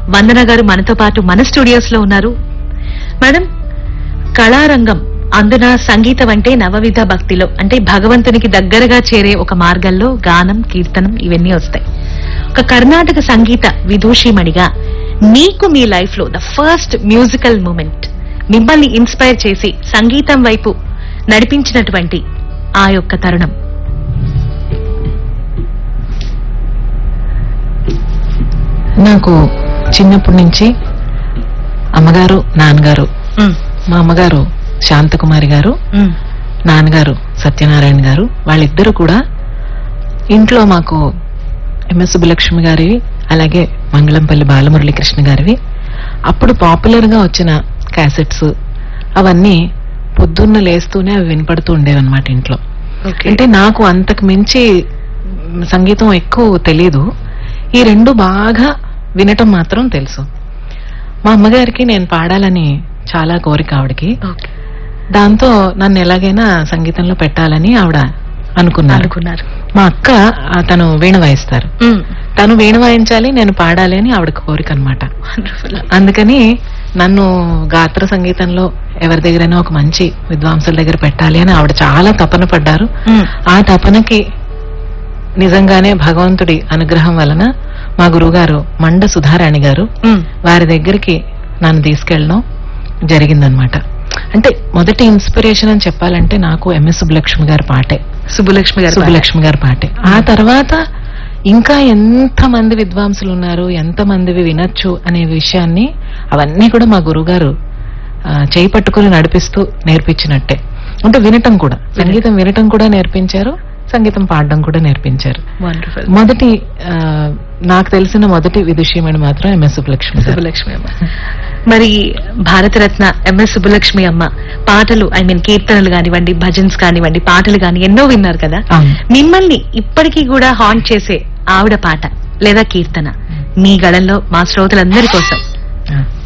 వందన గారు మనతో పాటు మన స్టూడియోస్ లో ఉన్నారు మేడం కళారంగం అందున సంగీతం అంటే నవవిధ భక్తిలో అంటే భగవంతునికి దగ్గరగా చేరే ఒక మార్గంలో గానం కీర్తనం ఇవన్నీ వస్తాయి ఒక కర్ణాటక సంగీత విదూషిమణిగా మీకు మీ లైఫ్ లో ద ఫస్ట్ మ్యూజికల్ మూమెంట్ మిమ్మల్ని ఇన్స్పైర్ చేసి సంగీతం వైపు నడిపించినటువంటి ఆ యొక్క తరుణం నాకు చిన్నప్పటి నుంచి అమ్మగారు నాన్నగారు మ్, మా అమ్మగారు శాంతకుమారి గారు మ్, నాన్నగారు సత్యనారాయణ గారు వాళ్ళిద్దరూ కూడా ఇంట్లో మాకు ఎంఎస్ సుబ్బలక్ష్మి గారివి అలాగే మంగళంపల్లి బాలమురళీకృష్ణ గారివి అప్పుడు పాపులర్ గా వచ్చిన క్యాసెట్స్ అవన్నీ పొద్దున్న లేస్తూనే అవి వినపడుతూ ఉండేవన్నమాట ఇంట్లో ఓకే అంటే నాకు అంతకు మించి మ్, సంగీతం ఎక్కువ తెలీదు ఈ రెండు బాగా వినటం మాత్రం తెలుసు మా అమ్మగారికి నేను పాడాలని చాలా కోరిక ఆవిడకి ఓకే దాంతో నన్ను ఎలాగైనా సంగీతంలో పెట్టాలని ఆవిడ అనుకున్నారు అనుకున్నారు మా అక్క ఆ, తను వీణ వాయిస్తారు మ్, తను వీణ వాయించాలి నేను పాడాలి అని ఆవిడ కోరిక అనమాట wonderful. అందుకని నన్ను గాత్ర సంగీతంలో ఎవరి దగ్గరైనా ఒక మంచి విద్వాంసుల దగ్గర పెట్టాలి అని ఆవిడ చాలా తపన పడ్డారు మ్, ఆ తపనకి నిజంగానే భగవంతుడి అనుగ్రహం వలన మా గురువుగారు మండ సుధారాణి గారు మ్, వారి దగ్గరికి నన్ను తీసుకెళ్ళడం జరిగిందనమాట అంటే మొదటి ఇన్స్పిరేషన్ అని చెప్పాలంటే నాకు ఎంఎస్ సుబ్బలక్ష్మి గారి పాటే సుబ్బలక్ష్మి గారు సుబ్బలక్ష్మి గారి పాటే ఆ తర్వాత ఇంకా ఎంత మంది విద్వాంసులు ఉన్నారు ఎంత మందివి వినొచ్చు అనే విషయాన్ని అవన్నీ కూడా మా గురుగారు ఆ, చేయి పట్టుకుని నడిపిస్తూ నేర్పించినట్టే అంటే వినటం కూడా సంగీతం వినటం కూడా నేర్పించారు సంగీతం పాడడం కూడా నేర్పించారు వండర్ఫుల్ మొదటి ఆ, నాకు తెలిసిన మొదటి విదుషీమణి మాత్రం ఎంఎస్ సుబ్బలక్ష్మి గారు సుబ్బలక్ష్మి అమ్మ మరి భారతరత్న ఎంఎస్ సుబ్బలక్ష్మి అమ్మ పాటలు ఐ మీన్ కీర్తనలు కానివ్వండి భజన్స్ కానివ్వండి పాటలు కాని ఎన్నో విన్నారు కదా అవును. మిమ్మల్ని ఇప్పటికీ కూడా హాంట్ చేసే ఆవిడ పాట లేదా కీర్తన మీ గళంలో మా శ్రోతలందరి కోసం ఆ.